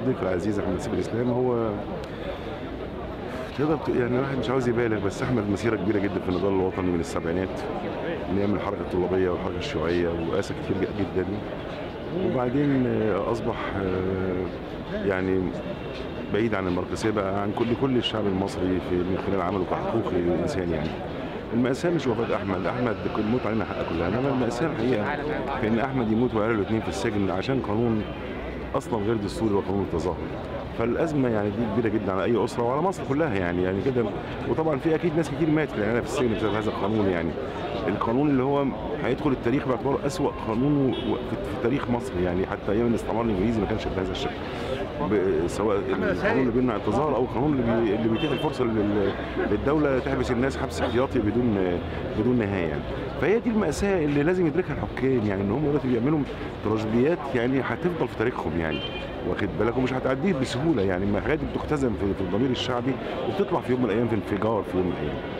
صديقي العزيز احمد سيف الاسلام هو تقدر ت- يعني الواحد مش عاوز يبالغ بس احمد مسيره كبيره جدا في النضال الوطني من السبعينات من ايام الحركه الطلابيه والحركه الشيوعيه وقاسى كتير جدا وبعدين آه، اصبح آه، يعني بعيد عن الماركسيه بقى عن كل كل الشعب المصري في من خلال عمله كحقوقي للانسان يعني المأساة مش وفاة أحمد، أحمد كل موت علينا حق كلها، إنما المأساة الحقيقة في إن أحمد يموت وعياله الاثنين في السجن عشان قانون أصلا غير دستوري وقانون التظاهر. فالأزمة يعني دي كبيرة جدا على أي أسرة وعلى مصر كلها يعني يعني كده وطبعا في أكيد ناس كتير ماتت يعني في السجن بسبب هذا القانون يعني. القانون اللي هو هيدخل التاريخ باعتباره أسوأ قانون و- في في تاريخ مصر يعني حتى أيام الاستعمار الإنجليزي ما كانش بهذا الشكل. ب- سواء القانون اللي بيمنع التظاهر او القانون اللي, بي... اللي بيتيح الفرصه لل... للدوله تحبس الناس حبس احتياطي بدون بدون نهايه يعني فهي دي الماساه اللي لازم يدركها الحكام يعني ان هم دلوقتي بيعملوا تراجيديات يعني هتفضل في تاريخهم يعني واخد بالك ومش هتعديه بسهوله يعني ما حاجات بتختزن في, في الضمير الشعبي وبتطلع في يوم من الايام في انفجار في يوم من الايام